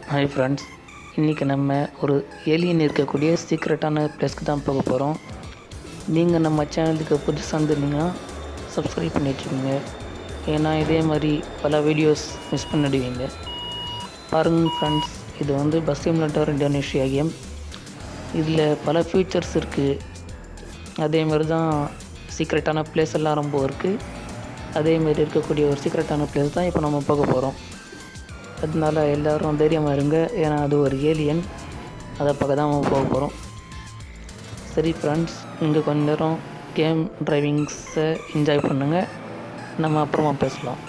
hi friends இன்றைக்கி நம்ம ஒரு ஏலியன் இருக்கக்கூடிய சீக்ரெட்டான பிளேஸ்க்கு தான் போக போகிறோம் நீங்கள் நம்ம சேனலுக்கு புதுசாக இருந்திருந்தீங்கன்னா சப்ஸ்கிரைப் பண்ணி வச்சுக்கோங்க ஏன்னா இதே மாதிரி பல வீடியோஸ் மிஸ் பண்ணிடுவீங்க பாருங்க ஃப்ரெண்ட்ஸ் இது வந்து பஸ் சிமுலேட்டர் இந்தோனேஷியா கேம் இதில் பல ஃபீச்சர்ஸ் இருக்குது அதே மாதிரி தான் சீக்ரெட்டான பிளேஸ் எல்லாம் ரொம்ப இருக்குது அதேமாரி இருக்கக்கூடிய ஒரு சீக்ரெட்டான பிளேஸ் தான் இப்போ நம்ம போக போகிறோம் அதனால எல்லோரும் தைரியமாக இருங்க ஏன்னா அது ஒரு ஏலியன் அதை பார்க்க தான் நம்ம போக போகிறோம் சரி ஃப்ரெண்ட்ஸ் இங்கே கொஞ்ச நேரம் கேம் டிரைவிங்ஸை என்ஜாய் பண்ணுங்கள் நம்ம அப்புறமா பேசலாம்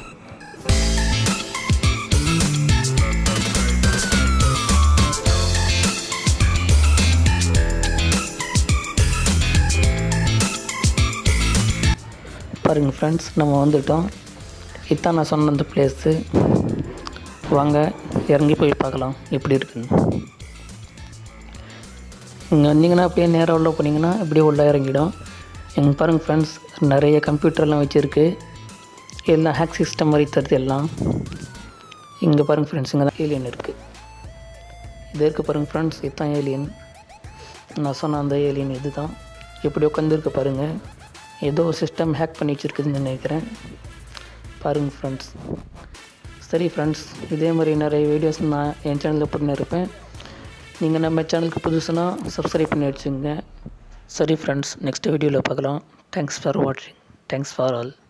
பாருங்கள் ஃப்ரெண்ட்ஸ் நம்ம வந்துட்டோம் இதான் நான் சொன்ன அந்த பிளேஸு வாங்க இறங்கி போய் பார்க்கலாம் எப்படி இருக்குன்னு இங்கே வந்தீங்கன்னா அப்படியே நேராக உள்ள போனீங்கன்னா அப்படியே உள்ளே இறங்கிடும் எங்கள் பாருங்கள் ஃப்ரெண்ட்ஸ் நிறைய கம்ப்யூட்டர்லாம் வச்சுருக்கு எல்லாம் ஹேக் சிஸ்டம் மாதிரி தருது எல்லாம் இங்கே பாருங்கள் ஃப்ரெண்ட்ஸ் இங்கே தான் ஏலியன் இருக்குது இது இருக்குது பாருங்கள் ஃப்ரெண்ட்ஸ் இதுதான் ஏலியன் நான் சொன்ன அந்த ஏலியன் இது தான் எப்படி உட்காந்துருக்கு பாருங்கள் ஏதோ சிஸ்டம் ஹேக் பண்ணி வச்சுருக்குதுன்னு நினைக்கிறேன் பாருங்கள் ஃப்ரெண்ட்ஸ் சரி ஃப்ரெண்ட்ஸ் இதே மாதிரி நிறைய வீடியோஸ் நான் என் சேனலில் போட்டுன்னு இருப்பேன் நீங்கள் நம்ம சேனலுக்கு புதுசுனா சப்ஸ்கிரைப் பண்ணி வச்சுங்க சரி ஃப்ரெண்ட்ஸ் நெக்ஸ்ட் வீடியோவில் பார்க்கலாம் தேங்க்ஸ் ஃபார் வாட்சிங் தேங்க்ஸ் ஃபார் ஆல்